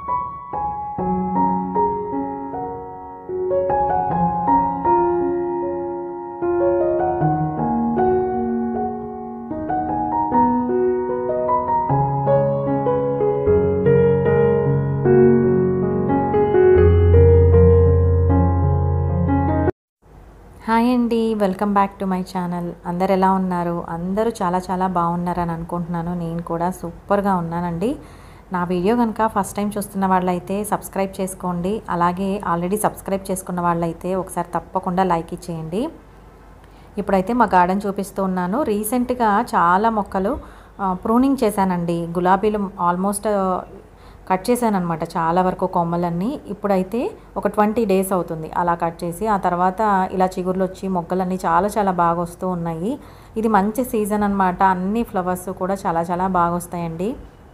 hi అండి welcome back to my channel అందరు ఎలా ఉన్నారు అందరూ చాలా చాలా బాగున్నారని అనుకుంటున్నాను నేను కూడా సూపర్గా ఉన్నానండి నా వీడియో కనుక ఫస్ట్ టైం చూస్తున్న వాళ్ళైతే సబ్స్క్రైబ్ చేసుకోండి అలాగే ఆల్రెడీ సబ్స్క్రైబ్ చేసుకున్న వాళ్ళైతే ఒకసారి తప్పకుండా లైక్ ఇచ్చేయండి ఇప్పుడైతే మా గార్డెన్ చూపిస్తూ ఉన్నాను రీసెంట్గా చాలా మొక్కలు ప్రూనింగ్ చేశానండి గులాబీలు ఆల్మోస్ట్ కట్ చేశాను అనమాట చాలా వరకు కొమ్మలన్నీ ఇప్పుడైతే ఒక ట్వంటీ డేస్ అవుతుంది అలా కట్ చేసి ఆ తర్వాత ఇలా చిగుర్లు వచ్చి మొగ్గలన్నీ చాలా చాలా బాగా వస్తూ ఉన్నాయి ఇది మంచి సీజన్ అనమాట అన్ని ఫ్లవర్స్ కూడా చాలా చాలా బాగా వస్తాయండి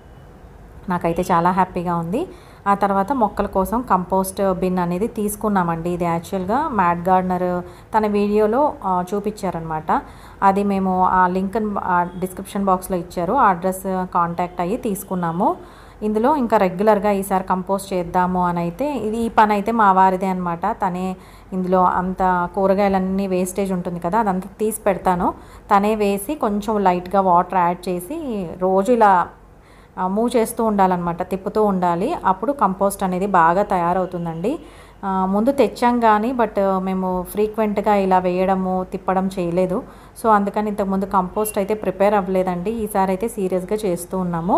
నాకైతే చాలా హ్యాపీగా ఉంది ఆ తర్వాత మొక్కల కోసం కంపోస్ట్ బిన్ అనేది తీసుకున్నామండి ఇది యాక్చువల్గా మ్యాట్ గార్డనర్ తన వీడియోలో ఆ, చూపించారనమాట అది మేము ఆ లింక్ డిస్క్రిప్షన్ బాక్స్లో ఇచ్చారు ఆ అడ్రస్ కాంటాక్ట్ అయ్యి తీసుకున్నాము ఇందులో ఇంకా రెగ్యులర్గా ఈసారి కంపోస్ట్ చేద్దాము అని అయితే ఇది ఈ పని అయితే మా వారిదే అనమాట తనే ఇందులో అంత కూరగాయలన్నీ వేస్టేజ్ ఉంటుంది కదా అదంతా తీసి పెడతాను తనే వేసి కొంచెం లైట్గా వాటర్ యాడ్ చేసి రోజు ఇలా ఆ, మూవ్ చేస్తూ ఉండాలన్నమాట తిప్పుతూ ఉండాలి అప్పుడు కంపోస్ట్ అనేది బాగా తయారవుతుందండి ఆ, ముందు తెచ్చాం కానీ బట్ మేము ఫ్రీక్వెంట్గా ఇలా వేయడము తిప్పడం చేయలేదు సో అందుకని ఇంతకుముందు కంపోస్ట్ అయితే ప్రిపేర్ అవ్వలేదండి ఈసారి అయితే సీరియస్గా చేస్తూ ఉన్నాము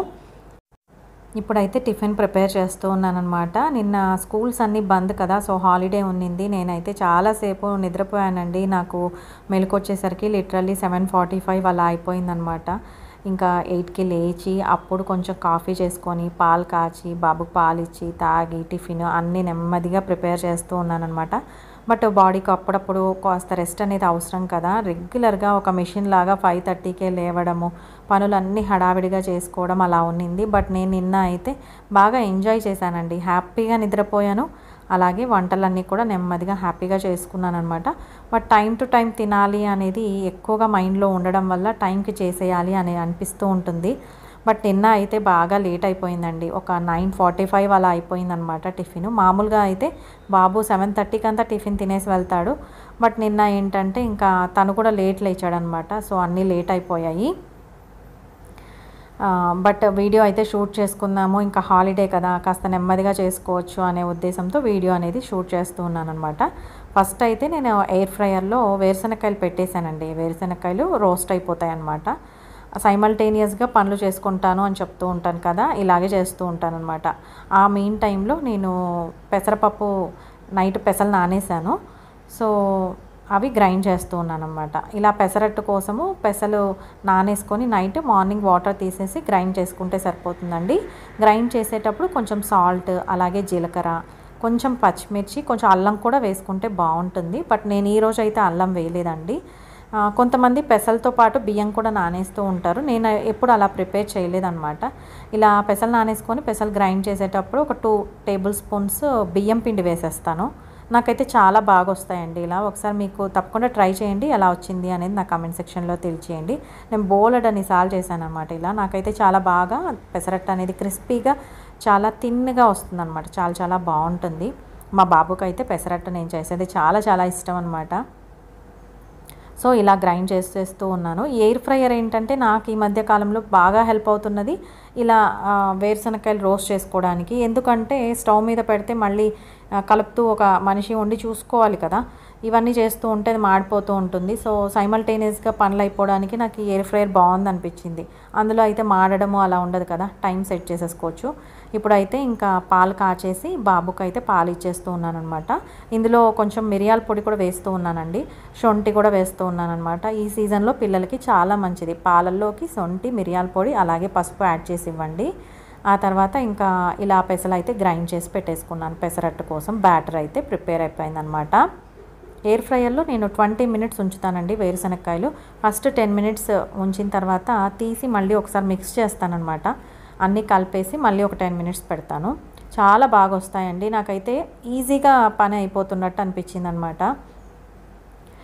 ఇప్పుడైతే టిఫిన్ ప్రిపేర్ చేస్తూ ఉన్నానమాట నిన్న స్కూల్స్ అన్నీ బంద్ కదా సో హాలిడే ఉన్నింది నేనైతే చాలాసేపు నిద్రపోయానండి నాకు మెలకు వచ్చేసరికి లిటరల్లీ సెవెన్ ఫార్టీ ఫైవ్ అలా అయిపోయిందనమాట ఇంకా ఎయిట్కి లేచి అప్పుడు కొంచెం కాఫీ చేసుకొని పాలు కాచి బాబుకి పాలు ఇచ్చి తాగి టిఫిన్ అన్నీ నెమ్మదిగా ప్రిపేర్ చేస్తూ ఉన్నానమాట బట్ బాడీకి అప్పుడప్పుడు కాస్త రెస్ట్ అనేది అవసరం కదా రెగ్యులర్గా ఒక మిషన్ లాగా ఫైవ్ థర్టీకే లేవడము పనులన్నీ హడావిడిగా చేసుకోవడం అలా ఉన్నింది బట్ నేను నిన్న అయితే బాగా ఎంజాయ్ చేశానండి హ్యాపీగా నిద్రపోయాను అలాగే వంటలన్నీ కూడా నెమ్మదిగా హ్యాపీగా చేసుకున్నాను అనమాట బట్ టైం టు టైం తినాలి అనేది ఎక్కువగా మైండ్లో ఉండడం వల్ల టైంకి చేసేయాలి అని అనిపిస్తూ ఉంటుంది బట్ నిన్న అయితే బాగా లేట్ అయిపోయిందండి ఒక నైన్ ఫార్టీ ఫైవ్ అలా అయిపోయిందనమాట టిఫిన్ మామూలుగా అయితే బాబు సెవెన్ థర్టీకి అంతా టిఫిన్ తినేసి వెళ్తాడు బట్ నిన్న ఏంటంటే ఇంకా తను కూడా లేట్ లేచాడనమాట సో అన్నీ లేట్ అయిపోయాయి ఆ, బట్ వీడియో అయితే షూట్ చేసుకుందాము ఇంకా హాలిడే కదా కాస్త నెమ్మదిగా చేసుకోవచ్చు అనే ఉద్దేశంతో వీడియో అనేది షూట్ చేస్తూ ఉన్నాను అనమాట ఫస్ట్ అయితే నేను ఎయిర్ ఫ్రైయర్లో వేరుశనక్కాయలు పెట్టేశానండి వేరుశనక్కాయలు రోస్ట్ అయిపోతాయి అనమాట సైమల్టేనియస్గా పనులు చేసుకుంటాను అని చెప్తూ ఉంటాను కదా ఇలాగే చేస్తూ ఉంటాను అనమాట ఆ మెయిన్ టైంలో నేను పెసరపప్పు నైట్ పెసలు నానేసాను సో అవి గ్రైండ్ చేస్తూ ఉన్నాను అనమాట ఇలా పెసరట్టు కోసము పెసలు నానేసుకొని నైట్ మార్నింగ్ వాటర్ తీసేసి గ్రైండ్ చేసుకుంటే సరిపోతుందండి గ్రైండ్ చేసేటప్పుడు కొంచెం సాల్ట్ అలాగే జీలకర్ర కొంచెం పచ్చిమిర్చి కొంచెం అల్లం కూడా వేసుకుంటే బాగుంటుంది బట్ నేను ఈరోజు అయితే అల్లం వేయలేదండి ఆ, కొంతమంది పెసలతో పాటు బియ్యం కూడా నానేస్తూ ఉంటారు నేను ఎప్పుడు అలా ప్రిపేర్ చేయలేదన్నమాట ఇలా పెసలు నానేసుకొని పెసలు గ్రైండ్ చేసేటప్పుడు ఒక టూ టేబుల్ స్పూన్స్ బియ్యం పిండి వేసేస్తాను నాకైతే చాలా బాగా వస్తాయండి ఇలా ఒకసారి మీకు తప్పకుండా ట్రై చేయండి ఎలా వచ్చింది అనేది నా కామెంట్ సెక్షన్లో తెలియచేయండి నేను బోలెడ్ అని సాల్ చేశాను అనమాట ఇలా నాకైతే చాలా బాగా పెసరట్టు అనేది క్రిస్పీగా చాలా తిన్నగా వస్తుంది అనమాట చాలా చాలా బాగుంటుంది మా బాబుకి అయితే పెసరట్టు నేను చేసేది చాలా చాలా ఇష్టం అనమాట సో ఇలా గ్రైండ్ చేసేస్తూ ఉన్నాను ఎయిర్ ఫ్రైయర్ ఏంటంటే నాకు ఈ మధ్య కాలంలో బాగా హెల్ప్ అవుతున్నది ఇలా ఆ, వేరుశనక్కాయలు రోస్ట్ చేసుకోవడానికి ఎందుకంటే స్టవ్ మీద పెడితే మళ్ళీ ఆ, కలుపుతూ ఒక మనిషి ఉండి చూసుకోవాలి కదా ఇవన్నీ చేస్తూ ఉంటే అది మాడిపోతూ ఉంటుంది సో సైమల్టేనియస్గా పనులు అయిపోవడానికి నాకు ఈ ఎయిర్ ఫ్రైయర్ బాగుంది అనిపించింది అందులో అయితే మాడడము అలా ఉండదు కదా టైం సెట్ చేసేసుకోవచ్చు ఇప్పుడైతే ఇంకా పాలు కాచేసి బాబుకి అయితే పాలు ఇచ్చేస్తూ ఉన్నాను అనమాట ఇందులో కొంచెం మిరియాల పొడి కూడా వేస్తూ ఉన్నానండి శొంఠి కూడా వేస్తూ ఉన్నాను అనమాట ఈ సీజన్లో పిల్లలకి చాలా మంచిది పాలల్లోకి శొంఠి మిరియాల పొడి అలాగే పసుపు యాడ్ చేసి ఇవ్వండి ఆ తర్వాత ఇంకా ఇలా పెసలు అయితే గ్రైండ్ చేసి పెట్టేసుకున్నాను పెసరట్టు కోసం బ్యాటర్ అయితే ప్రిపేర్ అయిపోయిందనమాట ఎయిర్ ఫ్రైయర్లో నేను ట్వంటీ మినిట్స్ ఉంచుతానండి వేరుశనక్కాయలు ఫస్ట్ టెన్ మినిట్స్ ఉంచిన తర్వాత తీసి మళ్ళీ ఒకసారి మిక్స్ చేస్తానన్నమాట అన్నీ కలిపేసి మళ్ళీ ఒక టెన్ మినిట్స్ పెడతాను చాలా బాగా వస్తాయండి నాకైతే ఈజీగా పని అయిపోతున్నట్టు అనిపించింది అనమాట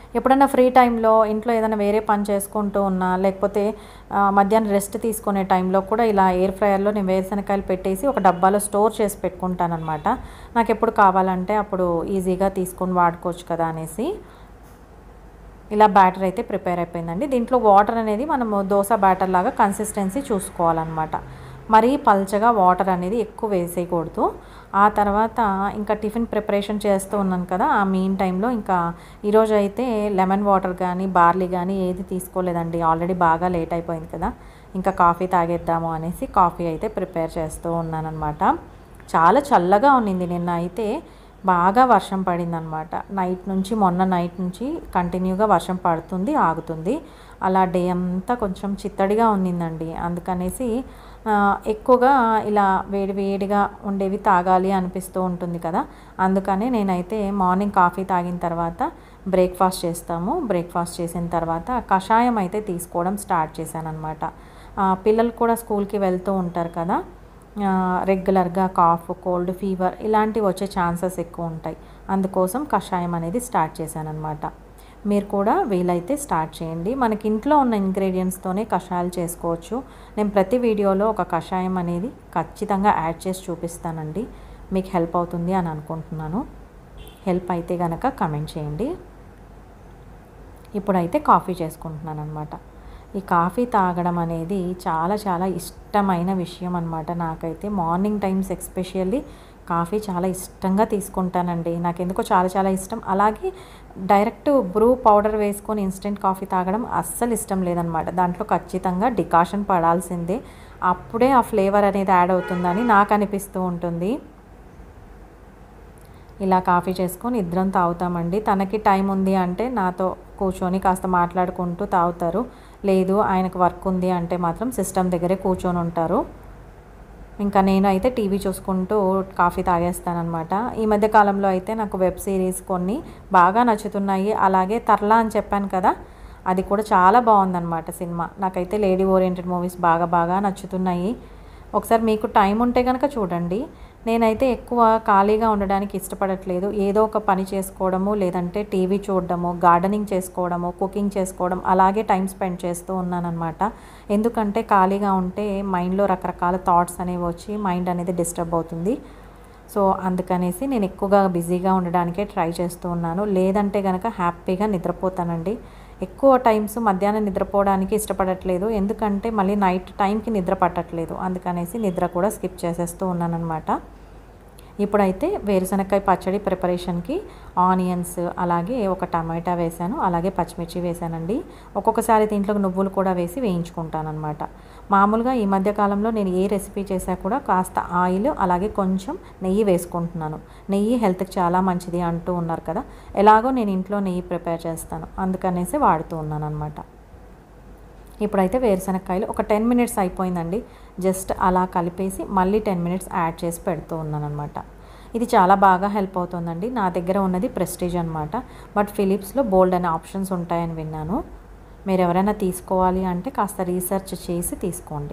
ఎప్పుడైనా ఫ్రీ టైంలో ఇంట్లో ఏదైనా వేరే పని చేసుకుంటూ ఉన్నా లేకపోతే ఆ, మధ్యాహ్నం రెస్ట్ తీసుకునే టైంలో కూడా ఇలా ఎయిర్ ఫ్రైయర్లో నేను వేరుశనకాయలు పెట్టేసి ఒక డబ్బాలో స్టోర్ చేసి పెట్టుకుంటాను అనమాట నాకు ఎప్పుడు కావాలంటే అప్పుడు ఈజీగా తీసుకొని వాడుకోవచ్చు కదా అనేసి ఇలా బ్యాటర్ అయితే ప్రిపేర్ అయిపోయిందండి దీంట్లో వాటర్ అనేది మనము దోశ బ్యాటర్ లాగా కన్సిస్టెన్సీ చూసుకోవాలన్నమాట మరీ పల్చగా వాటర్ అనేది ఎక్కువ వేసేయకూడదు ఆ తర్వాత ఇంకా టిఫిన్ ప్రిపరేషన్ చేస్తూ ఉన్నాను కదా ఆ మెయిన్ టైంలో ఇంకా ఈరోజు అయితే లెమన్ వాటర్ కానీ బార్లీ కానీ ఏది తీసుకోలేదండి ఆల్రెడీ బాగా లేట్ అయిపోయింది కదా ఇంకా కాఫీ తాగేద్దాము అనేసి కాఫీ అయితే ప్రిపేర్ చేస్తూ ఉన్నానన్నమాట చాలా చల్లగా ఉన్నింది నిన్న అయితే బాగా వర్షం పడిందనమాట నైట్ నుంచి మొన్న నైట్ నుంచి కంటిన్యూగా వర్షం పడుతుంది ఆగుతుంది అలా డే అంతా కొంచెం చిత్తడిగా ఉన్నిందండి అందుకనేసి ఆ, ఎక్కువగా ఇలా వేడి వేడిగా ఉండేవి తాగాలి అనిపిస్తూ ఉంటుంది కదా అందుకనే నేనైతే మార్నింగ్ కాఫీ తాగిన తర్వాత బ్రేక్ఫాస్ట్ చేస్తాము బ్రేక్ఫాస్ట్ చేసిన తర్వాత కషాయం అయితే తీసుకోవడం స్టార్ట్ చేశాను అనమాట పిల్లలు కూడా స్కూల్కి వెళ్తూ ఉంటారు కదా ఆ, రెగ్యులర్గా కాఫ్ కోల్డ్ ఫీవర్ ఇలాంటివి వచ్చే ఛాన్సెస్ ఎక్కువ ఉంటాయి అందుకోసం కషాయం అనేది స్టార్ట్ చేశాను అనమాట మీరు కూడా వీలైతే స్టార్ట్ చేయండి మనకి ఇంట్లో ఉన్న ఇంగ్రీడియంట్స్తోనే కషాయాలు చేసుకోవచ్చు నేను ప్రతి వీడియోలో ఒక కషాయం అనేది ఖచ్చితంగా యాడ్ చేసి చూపిస్తానండి మీకు హెల్ప్ అవుతుంది అని అనుకుంటున్నాను హెల్ప్ అయితే కనుక కమెంట్ చేయండి ఇప్పుడైతే కాఫీ చేసుకుంటున్నాను అనమాట ఈ కాఫీ తాగడం అనేది చాలా చాలా ఇష్టమైన విషయం అనమాట నాకైతే మార్నింగ్ టైమ్స్ ఎక్స్పెషల్లీ కాఫీ చాలా ఇష్టంగా తీసుకుంటానండి నాకు ఎందుకో చాలా చాలా ఇష్టం అలాగే డైరెక్ట్ బ్రూ పౌడర్ వేసుకొని ఇన్స్టెంట్ కాఫీ తాగడం అస్సలు ఇష్టం లేదనమాట దాంట్లో ఖచ్చితంగా డికాషన్ పడాల్సిందే అప్పుడే ఆ ఫ్లేవర్ అనేది యాడ్ అవుతుందని నాకు అనిపిస్తూ ఉంటుంది ఇలా కాఫీ చేసుకొని ఇద్దరం తాగుతామండి తనకి టైం ఉంది అంటే నాతో కూర్చొని కాస్త మాట్లాడుకుంటూ తాగుతారు లేదు ఆయనకు వర్క్ ఉంది అంటే మాత్రం సిస్టమ్ దగ్గరే కూర్చొని ఉంటారు ఇంకా నేను అయితే టీవీ చూసుకుంటూ కాఫీ తాగేస్తానమాట ఈ మధ్య కాలంలో అయితే నాకు వెబ్ సిరీస్ కొన్ని బాగా నచ్చుతున్నాయి అలాగే తర్లా అని చెప్పాను కదా అది కూడా చాలా బాగుందన్నమాట సినిమా నాకైతే లేడీ ఓరియంటెడ్ మూవీస్ బాగా బాగా నచ్చుతున్నాయి ఒకసారి మీకు టైం ఉంటే కనుక చూడండి నేనైతే ఎక్కువ ఖాళీగా ఉండడానికి ఇష్టపడట్లేదు ఏదో ఒక పని చేసుకోవడము లేదంటే టీవీ చూడడము గార్డెనింగ్ చేసుకోవడము కుకింగ్ చేసుకోవడం అలాగే టైం స్పెండ్ చేస్తూ ఉన్నానన్నమాట ఎందుకంటే ఖాళీగా ఉంటే మైండ్లో రకరకాల థాట్స్ అనేవి వచ్చి మైండ్ అనేది డిస్టర్బ్ అవుతుంది సో అందుకనేసి నేను ఎక్కువగా బిజీగా ఉండడానికే ట్రై చేస్తూ ఉన్నాను లేదంటే కనుక హ్యాపీగా నిద్రపోతానండి ఎక్కువ టైమ్స్ మధ్యాహ్నం నిద్రపోవడానికి ఇష్టపడట్లేదు ఎందుకంటే మళ్ళీ నైట్ టైంకి నిద్ర పట్టట్లేదు అందుకనేసి నిద్ర కూడా స్కిప్ చేసేస్తూ ఉన్నానన్నమాట ఇప్పుడైతే వేరుశనక్కాయ పచ్చడి ప్రిపరేషన్కి ఆనియన్స్ అలాగే ఒక టమాటా వేసాను అలాగే పచ్చిమిర్చి వేసానండి ఒక్కొక్కసారి దీంట్లో నువ్వులు కూడా వేసి వేయించుకుంటాను అనమాట మామూలుగా ఈ మధ్య కాలంలో నేను ఏ రెసిపీ చేసా కూడా కాస్త ఆయిల్ అలాగే కొంచెం నెయ్యి వేసుకుంటున్నాను నెయ్యి హెల్త్కి చాలా మంచిది అంటూ ఉన్నారు కదా ఎలాగో నేను ఇంట్లో నెయ్యి ప్రిపేర్ చేస్తాను అందుకనేసి వాడుతూ ఉన్నాను అనమాట ఇప్పుడైతే వేరుశనక్కాయలు ఒక టెన్ మినిట్స్ అయిపోయిందండి జస్ట్ అలా కలిపేసి మళ్ళీ టెన్ మినిట్స్ యాడ్ చేసి పెడుతూ ఉన్నాను అనమాట ఇది చాలా బాగా హెల్ప్ అవుతుందండి నా దగ్గర ఉన్నది ప్రెస్టీజ్ అనమాట బట్ ఫిలిప్స్లో బోల్డ్ అనే ఆప్షన్స్ ఉంటాయని విన్నాను మీరు ఎవరైనా తీసుకోవాలి అంటే కాస్త రీసెర్చ్ చేసి తీసుకోండి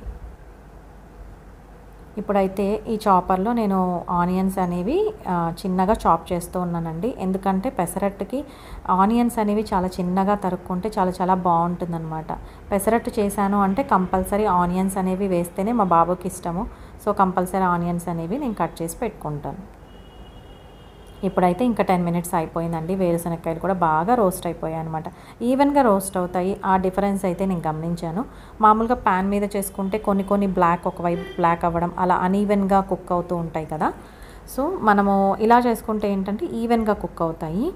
ఇప్పుడైతే ఈ చాపర్లో నేను ఆనియన్స్ అనేవి ఆ, చిన్నగా చాప్ చేస్తూ ఉన్నానండి ఎందుకంటే పెసరట్టుకి ఆనియన్స్ అనేవి చాలా చిన్నగా తరుక్కుంటే చాలా చాలా బాగుంటుందన్నమాట పెసరట్టు చేశాను అంటే కంపల్సరీ ఆనియన్స్ అనేవి వేస్తేనే మా బాబుకి ఇష్టము సో కంపల్సరీ ఆనియన్స్ అనేవి నేను కట్ చేసి పెట్టుకుంటాను ఇప్పుడైతే ఇంకా టెన్ మినిట్స్ అయిపోయిందండి వేరుశనక్కాయలు కూడా బాగా రోస్ట్ అయిపోయాయి అనమాట ఈవెన్గా రోస్ట్ అవుతాయి ఆ డిఫరెన్స్ అయితే నేను గమనించాను మామూలుగా ప్యాన్ మీద చేసుకుంటే కొన్ని కొన్ని బ్లాక్ ఒకవైపు బ్లాక్ అవ్వడం అలా అన్ఈవెన్గా కుక్ అవుతూ ఉంటాయి కదా సో మనము ఇలా చేసుకుంటే ఏంటంటే ఈవెన్గా కుక్ అవుతాయి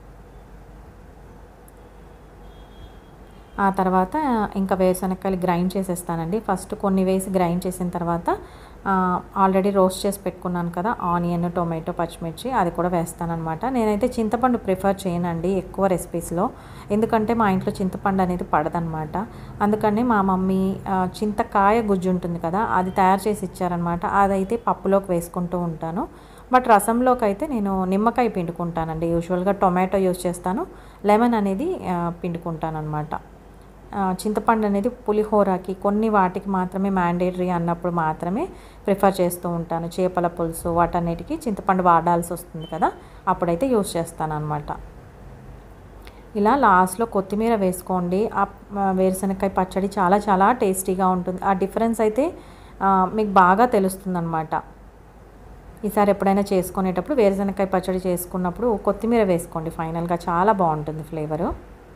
ఆ తర్వాత ఇంకా వేరుశనక్కాయలు గ్రైండ్ చేసేస్తానండి ఫస్ట్ కొన్ని వేసి గ్రైండ్ చేసిన తర్వాత ఆల్రెడీ రోస్ట్ చేసి పెట్టుకున్నాను కదా ఆనియన్ టొమాటో పచ్చిమిర్చి అది కూడా వేస్తానన్నమాట నేనైతే చింతపండు ప్రిఫర్ చేయనండి ఎక్కువ రెసిపీస్లో ఎందుకంటే మా ఇంట్లో చింతపండు అనేది పడదనమాట అందుకని మా మమ్మీ ఆ, చింతకాయ గుజ్జు ఉంటుంది కదా అది తయారు చేసి ఇచ్చారనమాట అదైతే పప్పులోకి వేసుకుంటూ ఉంటాను బట్ రసంలోకి అయితే నేను నిమ్మకాయ పిండుకుంటానండి యూజువల్గా టొమాటో యూజ్ చేస్తాను లెమన్ అనేది ఆ, పిండుకుంటాను అనమాట చింతపండు అనేది పులిహోరకి కొన్ని వాటికి మాత్రమే మ్యాండేటరీ అన్నప్పుడు మాత్రమే ప్రిఫర్ చేస్తూ ఉంటాను చేపల పులుసు వాటన్నిటికీ చింతపండు వాడాల్సి వస్తుంది కదా అప్పుడైతే యూస్ చేస్తాను అనమాట ఇలా లాస్ట్లో కొత్తిమీర వేసుకోండి ఆ ఆ వేరుశనగకాయ పచ్చడి చాలా చాలా టేస్టీగా ఉంటుంది ఆ డిఫరెన్స్ అయితే ఆ, మీకు బాగా తెలుస్తుందన్నమాట ఈసారి ఎప్పుడైనా చేసుకునేటప్పుడు వేరుశనగకాయ పచ్చడి చేసుకున్నప్పుడు కొత్తిమీర వేసుకోండి ఫైనల్గా చాలా బాగుంటుంది ఫ్లేవరు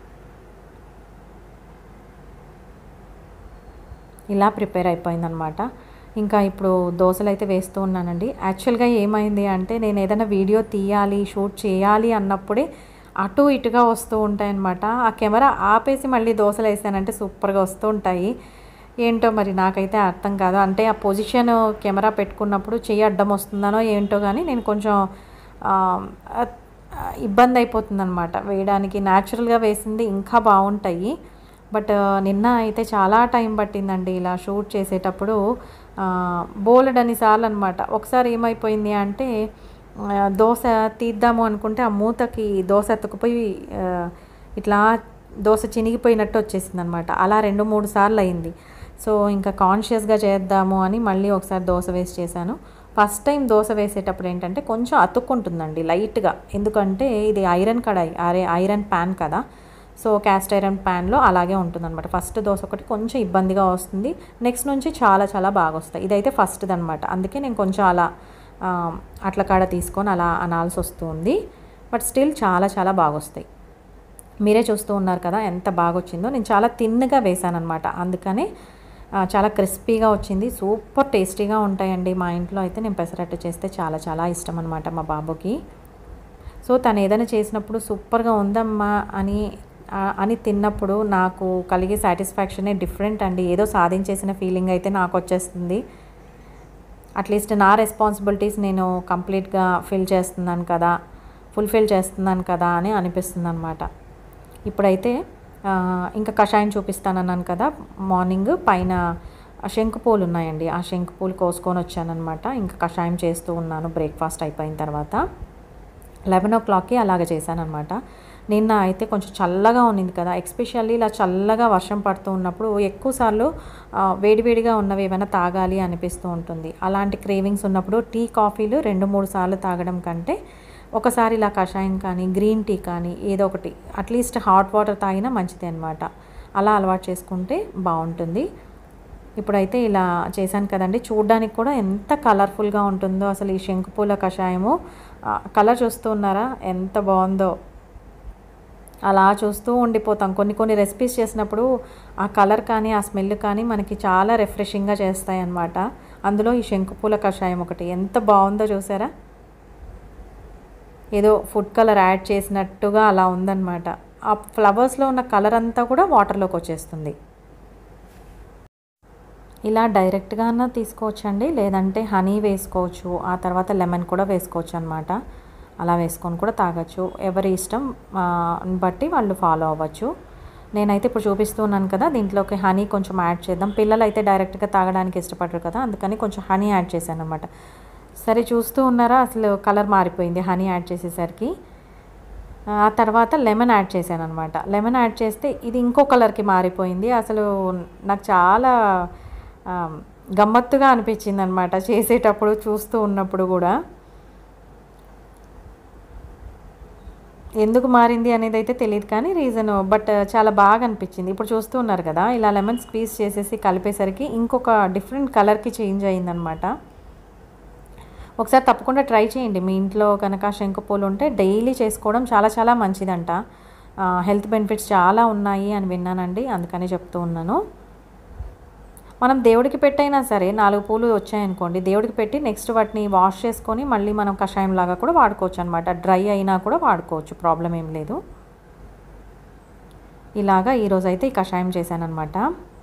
ఇలా ప్రిపేర్ అయిపోయిందనమాట ఇంకా ఇప్పుడు దోశలు అయితే వేస్తూ ఉన్నానండి యాక్చువల్గా ఏమైంది అంటే నేను ఏదైనా వీడియో తీయాలి షూట్ చేయాలి అన్నప్పుడే అటు ఇటుగా వస్తూ ఉంటాయన్నమాట ఆ కెమెరా ఆపేసి మళ్ళీ దోశలు వేసానంటే సూపర్గా వస్తూ ఉంటాయి ఏంటో మరి నాకైతే అర్థం కాదు అంటే ఆ పొజిషన్ కెమెరా పెట్టుకున్నప్పుడు చెయ్యి అడ్డం వస్తుందనో ఏంటో కానీ నేను కొంచెం ఆ, ఆ, ఇబ్బంది అయిపోతుందన్నమాట వేయడానికి న్యాచురల్గా వేసింది ఇంకా బాగుంటాయి బట్ నిన్న అయితే చాలా టైం పట్టిందండి ఇలా షూట్ చేసేటప్పుడు బోలెడ్ అన్నిసార్లు అనమాట ఒకసారి ఏమైపోయింది అంటే ఆ, దోశ తీద్దాము అనుకుంటే ఆ మూతకి దోశ ఎత్తుకుపోయి ఆ, ఇట్లా దోశ చినిగిపోయినట్టు వచ్చేసింది అనమాట అలా రెండు మూడు సార్లు అయింది సో ఇంకా కాన్షియస్గా చేద్దాము అని మళ్ళీ ఒకసారి దోశ వేసి చేశాను ఫస్ట్ టైం దోశ వేసేటప్పుడు ఏంటంటే కొంచెం అతుక్కుంటుందండి లైట్గా ఎందుకంటే ఇది ఐరన్ కడాయి అరే ఐరన్ ప్యాన్ కదా సో క్యాస్ట్ ఐరన్ ప్యాన్లో అలాగే ఉంటుందన్నమాట ఫస్ట్ దోశ ఒకటి కొంచెం ఇబ్బందిగా వస్తుంది నెక్స్ట్ నుంచి చాలా చాలా బాగా వస్తాయి ఇదైతే ఫస్ట్ది అనమాట అందుకే నేను కొంచెం అలా ఆ, అట్ల కాడ తీసుకొని అలా అనాల్సి వస్తుంది బట్ స్టిల్ చాలా చాలా బాగా వస్తాయి మీరే చూస్తూ ఉన్నారు కదా ఎంత బాగా వచ్చిందో నేను చాలా తిన్నగా వేసాను అనమాట అందుకనే ఆ, చాలా క్రిస్పీగా వచ్చింది సూపర్ టేస్టీగా ఉంటాయండి మా ఇంట్లో అయితే నేను పెసరట్టు చేస్తే చాలా చాలా ఇష్టం అనమాట మా బాబుకి సో తను ఏదైనా చేసినప్పుడు సూపర్గా ఉందమ్మా అని ఆ, అని తిన్నప్పుడు నాకు కలిగే సాటిస్ఫాక్షనే డిఫరెంట్ అండి ఏదో సాధించేసిన ఫీలింగ్ అయితే నాకు వచ్చేస్తుంది అట్లీస్ట్ నా రెస్పాన్సిబిలిటీస్ నేను కంప్లీట్గా ఫిల్ చేస్తున్నాను కదా ఫుల్ఫిల్ చేస్తున్నాను కదా అని అనిపిస్తుంది అనమాట ఇప్పుడైతే ఆ, ఇంకా కషాయం చూపిస్తానన్నాను కదా మార్నింగ్ పైన ఆ శంకు పూలు ఉన్నాయండి ఆ శంకు పూలు కోసుకొని వచ్చానమాట ఇంకా కషాయం చేస్తూ ఉన్నాను బ్రేక్ఫాస్ట్ అయిపోయిన తర్వాత లెవెన్ ఓ క్లాక్కి అలాగ చేశానమాట నిన్న అయితే కొంచెం చల్లగా ఉన్నింది కదా ఎక్స్పెషల్లీ ఇలా చల్లగా వర్షం పడుతూ ఉన్నప్పుడు ఎక్కువసార్లు ఆ, వేడివేడిగా ఉన్నవి ఏమైనా తాగాలి అనిపిస్తూ ఉంటుంది అలాంటి క్రేవింగ్స్ ఉన్నప్పుడు టీ కాఫీలు రెండు మూడు సార్లు తాగడం కంటే ఒకసారి ఇలా కషాయం కానీ గ్రీన్ టీ కానీ ఏదో ఒకటి అట్లీస్ట్ హాట్ వాటర్ తాగినా మంచిది అనమాట అలా అలవాటు చేసుకుంటే బాగుంటుంది ఇప్పుడైతే ఇలా చేశాను కదండి చూడ్డానికి కూడా ఎంత కలర్ఫుల్గా ఉంటుందో అసలు ఈ శంకుపూల కషాయము కలర్ చూస్తూ ఉన్నారా ఎంత బాగుందో అలా చూస్తూ ఉండిపోతాం కొన్ని కొన్ని రెసిపీస్ చేసినప్పుడు ఆ కలర్ కానీ ఆ స్మెల్ కానీ మనకి చాలా రిఫ్రెషింగ్గా చేస్తాయి అన్నమాట అందులో ఈ శంకుపూల కషాయం ఒకటి ఎంత బాగుందో చూసారా ఏదో ఫుడ్ కలర్ యాడ్ చేసినట్టుగా అలా ఉందన్నమాట ఆ ఫ్లవర్స్లో ఉన్న కలర్ అంతా కూడా వాటర్లోకి వచ్చేస్తుంది ఇలా డైరెక్ట్గా అన్న తీసుకోవచ్చండి లేదంటే హనీ వేసుకోవచ్చు ఆ తర్వాత లెమన్ కూడా వేసుకోవచ్చు అనమాట అలా వేసుకొని కూడా తాగొచ్చు ఎవరి ఇష్టం ఆ, బట్టి వాళ్ళు ఫాలో అవ్వచ్చు నేనైతే ఇప్పుడు చూపిస్తున్నాను కదా దీంట్లోకి హనీ కొంచెం యాడ్ చేద్దాం పిల్లలు అయితే డైరెక్ట్గా తాగడానికి ఇష్టపడరు కదా అందుకని కొంచెం హనీ యాడ్ చేశాను అనమాట సరే చూస్తూ ఉన్నారా అసలు కలర్ మారిపోయింది హనీ యాడ్ చేసేసరికి ఆ తర్వాత లెమన్ యాడ్ చేశాను అనమాట లెమన్ యాడ్ చేస్తే ఇది ఇంకో కలర్కి మారిపోయింది అసలు నాకు చాలా ఆ, గమ్మత్తుగా అనిపించింది అనమాట చేసేటప్పుడు చూస్తూ ఉన్నప్పుడు కూడా ఎందుకు మారింది అనేది అయితే తెలియదు కానీ రీజన్ బట్ చాలా బాగా అనిపించింది ఇప్పుడు చూస్తూ ఉన్నారు కదా ఇలా లెమన్ స్క్వీజ్ చేసేసి కలిపేసరికి ఇంకొక డిఫరెంట్ కలర్కి చేంజ్ అయిందనమాట ఒకసారి తప్పకుండా ట్రై చేయండి మీ ఇంట్లో కనుక శంకుపూలు ఉంటే డైలీ చేసుకోవడం చాలా చాలా మంచిదంట ఆ, హెల్త్ బెనిఫిట్స్ చాలా ఉన్నాయి అని విన్నానండి అందుకని చెప్తూ ఉన్నాను మనం దేవుడికి పెట్టైనా సరే నాలుగు పూలు వచ్చాయనుకోండి దేవుడికి పెట్టి నెక్స్ట్ వాటిని వాష్ చేసుకొని మళ్ళీ మనం కషాయం లాగా కూడా వాడుకోవచ్చు అనమాట డ్రై అయినా కూడా వాడుకోవచ్చు ప్రాబ్లం ఏం లేదు ఇలాగా ఈరోజు అయితే ఈ కషాయం చేశానమాట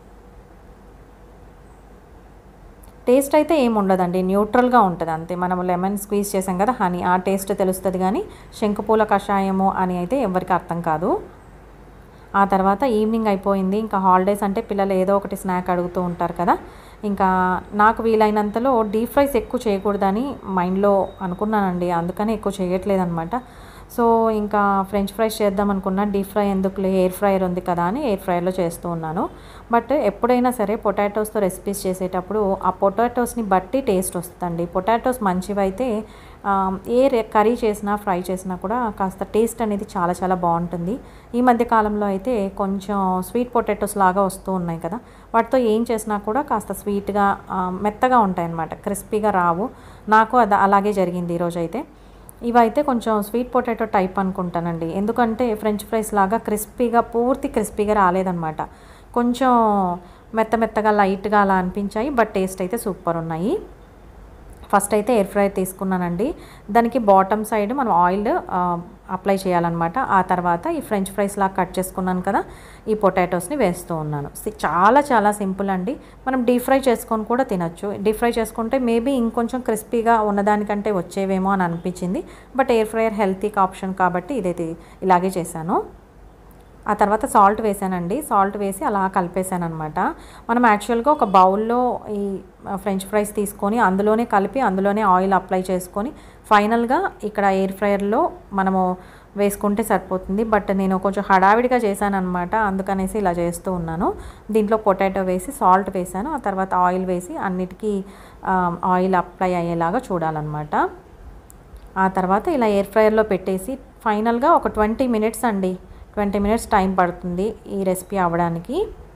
టేస్ట్ అయితే ఏం ఉండదండి న్యూట్రల్గా ఉంటుంది అంతే మనం లెమన్ స్క్వీజ్ చేసాం కదా హనీ ఆ టేస్ట్ తెలుస్తుంది కానీ శంకుపూల కషాయము అని అయితే ఎవరికి అర్థం కాదు ఆ తర్వాత ఈవినింగ్ అయిపోయింది ఇంకా హాలిడేస్ అంటే పిల్లలు ఏదో ఒకటి స్నాక్ అడుగుతూ ఉంటారు కదా ఇంకా నాకు వీలైనంతలో డీప్ ఫ్రైస్ ఎక్కువ చేయకూడదని మైండ్లో అనుకున్నానండి అందుకని ఎక్కువ చేయట్లేదు అనమాట సో ఇంకా ఫ్రెంచ్ ఫ్రైస్ చేద్దాం అనుకున్నా డీప్ ఫ్రై ఎందుకులే ఎయిర్ ఫ్రైయర్ ఉంది కదా అని ఎయిర్ ఫ్రైయర్లో చేస్తూ ఉన్నాను బట్ ఎప్పుడైనా సరే పొటాటోస్తో రెసిపీస్ చేసేటప్పుడు ఆ పొటాటోస్ని బట్టి టేస్ట్ వస్తుందండి పొటాటోస్ మంచివైతే ఆ, ఏ రె- కర్రీ చేసినా ఫ్రై చేసినా కూడా కాస్త టేస్ట్ అనేది చాలా చాలా బాగుంటుంది ఈ మధ్య కాలంలో అయితే కొంచెం స్వీట్ పొటాటోస్ లాగా వస్తూ ఉన్నాయి కదా వాటితో ఏం చేసినా కూడా కాస్త స్వీట్గా ఆ, మెత్తగా ఉంటాయి అన్నమాట క్రిస్పీగా రావు నాకు అది అలాగే జరిగింది ఈరోజు అయితే ఇవైతే కొంచెం స్వీట్ పొటాటో టైప్ అనుకుంటానండి ఎందుకంటే ఫ్రెంచ్ ఫ్రైస్ లాగా క్రిస్పీగా పూర్తి క్రిస్పీగా రాలేదన్నమాట కొంచెం మెత్త మెత్తగా లైట్గా అలా అనిపించాయి బట్ టేస్ట్ అయితే సూపర్ ఉన్నాయి ఫస్ట్ అయితే ఎయిర్ ఫ్రై తీసుకున్నానండి దానికి బాటమ్ సైడ్ మనం ఆయిల్ అప్లై చేయాలన్నమాట ఆ తర్వాత ఈ ఫ్రెంచ్ ఫ్రైస్ లాగా కట్ చేసుకున్నాను కదా ఈ పొటాటోస్ని వేస్తూ ఉన్నాను సి- చాలా చాలా సింపుల్ అండి మనం డీప్ ఫ్రై చేసుకొని కూడా తినొచ్చు డీప్ ఫ్రై చేసుకుంటే మేబీ ఇంకొంచెం క్రిస్పీగా ఉన్నదానికంటే వచ్చేవేమో అని అనిపించింది బట్ ఎయిర్ ఫ్రైయర్ హెల్తీకి ఆప్షన్ కాబట్టి ఇదైతే ఇలాగే చేశాను ఆ తర్వాత సాల్ట్ వేసానండి సాల్ట్ వేసి అలా కలిపేసాను అనమాట మనం యాక్చువల్గా ఒక బౌల్లో ఈ ఫ్రెంచ్ ఫ్రైస్ తీసుకొని అందులోనే కలిపి అందులోనే ఆయిల్ అప్లై చేసుకొని ఫైనల్గా ఇక్కడ ఎయిర్ ఫ్రైయర్లో మనము వేసుకుంటే సరిపోతుంది బట్ నేను కొంచెం హడావిడిగా చేశాను అనమాట అందుకనేసి ఇలా చేస్తూ ఉన్నాను దీంట్లో పొటాటో వేసి సాల్ట్ వేసాను ఆ తర్వాత ఆయిల్ వేసి అన్నిటికీ ఆ, ఆయిల్ అప్లై అయ్యేలాగా చూడాలన్నమాట ఆ తర్వాత ఇలా ఎయిర్ ఫ్రైయర్లో పెట్టేసి ఫైనల్గా ఒక ట్వంటీ మినిట్స్ అండి ట్వంటీ మినిట్స్ టైం పడుతుంది ఈ రెసిపీ అవ్వడానికి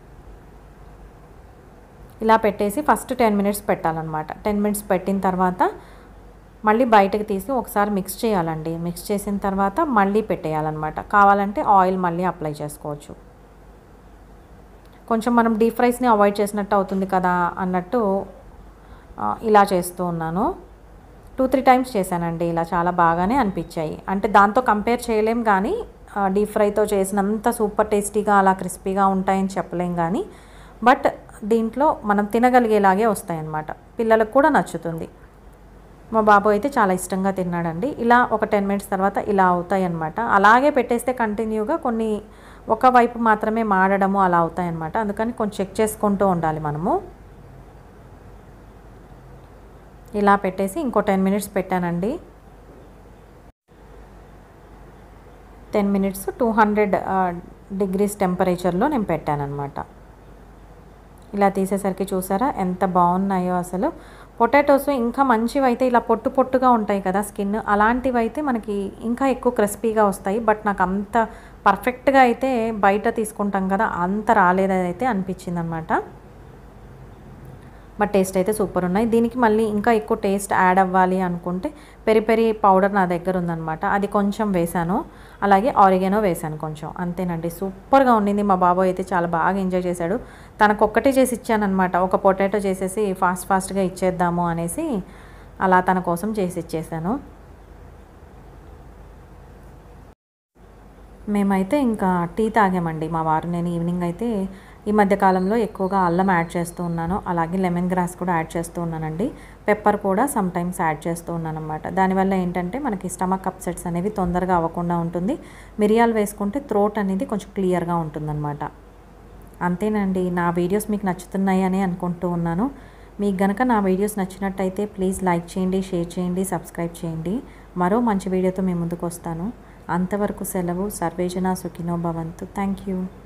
ఇలా పెట్టేసి ఫస్ట్ టెన్ మినిట్స్ పెట్టాలన్నమాట టెన్ మినిట్స్ పెట్టిన తర్వాత మళ్ళీ బయటకు తీసి ఒకసారి మిక్స్ చేయాలండి మిక్స్ చేసిన తర్వాత మళ్ళీ పెట్టేయాలన్నమాట కావాలంటే ఆయిల్ మళ్ళీ అప్లై చేసుకోవచ్చు కొంచెం మనం డీప్ ఫ్రైస్ని అవాయిడ్ చేసినట్టు అవుతుంది కదా అన్నట్టు ఆ, ఇలా చేస్తూ ఉన్నాను టూ త్రీ టైమ్స్ చేశానండి ఇలా చాలా బాగానే అనిపించాయి అంటే దాంతో కంపేర్ చేయలేం కానీ డీప్ ఫ్రైతో చేసినంత సూపర్ టేస్టీగా అలా క్రిస్పీగా ఉంటాయని చెప్పలేం కానీ బట్ దీంట్లో మనం తినగలిగేలాగే వస్తాయన్నమాట పిల్లలకు కూడా నచ్చుతుంది మా బాబు అయితే చాలా ఇష్టంగా తిన్నాడండి ఇలా ఒక టెన్ మినిట్స్ తర్వాత ఇలా అవుతాయి అన్నమాట అలాగే పెట్టేస్తే కంటిన్యూగా కొన్ని ఒక వైపు మాత్రమే మాడడము అలా అవుతాయి అన్నమాట అందుకని కొంచెం చెక్ చేసుకుంటూ ఉండాలి మనము ఇలా పెట్టేసి ఇంకో టెన్ మినిట్స్ పెట్టానండి ten minutes two hundred degrees టెంపరేచర్లో నేను పెట్టానన్నమాట ఇలా తీసేసరికి చూసారా ఎంత బాగున్నాయో అసలు పొటాటోస్ ఇంకా మంచివి అయితే ఇలా పొట్టు పొట్టుగా ఉంటాయి కదా స్కిన్ అలాంటివి అయితే మనకి ఇంకా ఎక్కువ క్రిస్పీగా వస్తాయి బట్ నాకు అంత పర్ఫెక్ట్గా అయితే బయట తీసుకుంటాం కదా అంత రాలేదైతే అనిపించింది అనమాట బట్ టేస్ట్ అయితే సూపర్ ఉన్నాయి దీనికి మళ్ళీ ఇంకా ఎక్కువ టేస్ట్ యాడ్ అవ్వాలి అనుకుంటే పెరి పెరి పౌడర్ నా దగ్గర ఉందన్నమాట అది కొంచెం వేశాను అలాగే ఆరిగానో వేశాను కొంచెం అంతేనండి సూపర్గా ఉండింది మా బాబాయ్ అయితే చాలా బాగా ఎంజాయ్ చేశాడు తనకు ఒక్కటే చేసి ఇచ్చానమాట ఒక పొటాటో చేసేసి ఫాస్ట్ ఫాస్ట్గా ఇచ్చేద్దాము అనేసి అలా తన కోసం చేసి ఇచ్చేసాను మేమైతే ఇంకా టీ తాగామండి మా వారు నేను ఈవినింగ్ అయితే ఈ మధ్య కాలంలో ఎక్కువగా అల్లం యాడ్ చేస్తూ ఉన్నాను అలాగే లెమన్ గ్రాస్ కూడా యాడ్ చేస్తూ ఉన్నానండి పెప్పర్ కూడా సమ్ టైమ్స్ యాడ్ చేస్తూ ఉన్నాను అనమాట దానివల్ల ఏంటంటే మనకి స్టమక్ అప్సెట్స్ అనేవి తొందరగా అవ్వకుండా ఉంటుంది మిరియాలు వేసుకుంటే థ్రోట్ అనేది కొంచెం క్లియర్గా ఉంటుందన్నమాట అంతేనండి నా వీడియోస్ మీకు నచ్చుతున్నాయి అని అనుకుంటూ ఉన్నాను మీకు గనక నా వీడియోస్ నచ్చినట్టయితే ప్లీజ్ లైక్ చేయండి షేర్ చేయండి సబ్స్క్రైబ్ చేయండి మరో మంచి వీడియోతో మేము ముందుకు వస్తాను అంతవరకు సెలవు సర్వేజన సుఖినో భవంతు థ్యాంక్ యూ